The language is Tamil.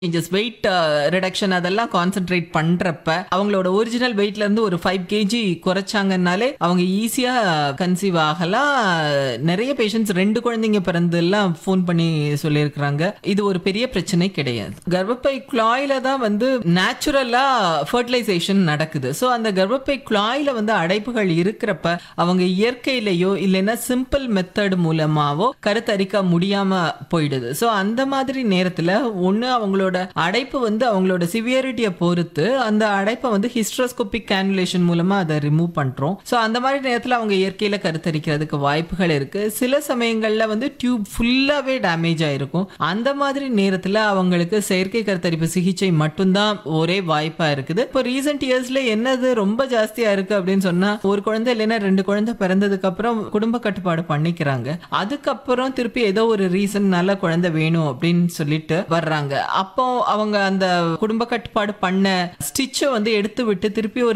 சேஞ்சஸ் வெயிட் ரிடக்ஷன் அதெல்லாம் கான்சென்ட்ரேட் பண்றப்ப அவங்களோட ஒரிஜினல் வெயிட்ல இருந்து ஒரு ஃபைவ் கேஜி குறைச்சாங்கன்னாலே அவங்க ஈஸியா கன்சீவ் ஆகலாம் நிறைய பேஷண்ட்ஸ் ரெண்டு குழந்தைங்க பிறந்து எல்லாம் ஃபோன் பண்ணி சொல்லியிருக்கிறாங்க இது ஒரு பெரிய பிரச்சனை கிடையாது கர்ப்பப்பை குழாயில தான் வந்து நேச்சுரலா ஃபர்டிலைசேஷன் நடக்குது ஸோ அந்த கர்ப்பப்பை குழாயில வந்து அடைப்புகள் இருக்கிறப்ப அவங்க இயற்கையிலேயோ இல்லைன்னா சிம்பிள் மெத்தட் மூலமாவோ கருத்தரிக்க முடியாம போயிடுது ஸோ அந்த மாதிரி நேரத்துல ஒண்ணு அவங்களோட அடைப்பு வந்து அவங்களோட சிவியரிட்டியை பொறுத்து அந்த அடைப்பை வந்து ஹிஸ்ட்ரோஸ்கோபிக் கேனுலேஷன் மூலமா அதை ரிமூவ் பண்றோம் ஸோ அந்த மாதிரி நேரத்துல அவங்க இயற்கையில கருத்தரிக்கிறதுக்கு வாய்ப்புகள் இருக்கு சில சமயங்கள்ல வந்து டியூப் ஃபுல்லாவே டேமேஜ் ஆயிருக்கும் அந்த மாதிரி நேரத்துல அவங்களுக்கு செயற்கை கருத்தரிப்பு சிகிச்சை மட்டும்தான் ஒரே வாய்ப்பா இருக்குது இப்போ ரீசெண்ட் இயர்ஸ்ல என்னது ரொம்ப ஜாஸ்தியா இருக்கு அப்படின்னு சொன்னா ஒரு குழந்தை இல்லைன்னா ரெண்டு குழந்தை பிறந்ததுக்கு அப்புறம் குடும்ப கட்டுப்பாடு பண்ணிக்கிறாங்க அதுக்கப்புறம் திருப்பி ஏதோ ஒரு ரீசன்னால குழந்தை வேணும் அப்படின்னு சொல்லிட்டு வர்றாங்க அப்போ அவங்க அந்த குடும்ப கட்டுப்பாடு பண்ண ஸ்டிச்சை வந்து எடுத்து விட்டு திருப்பி ஒரு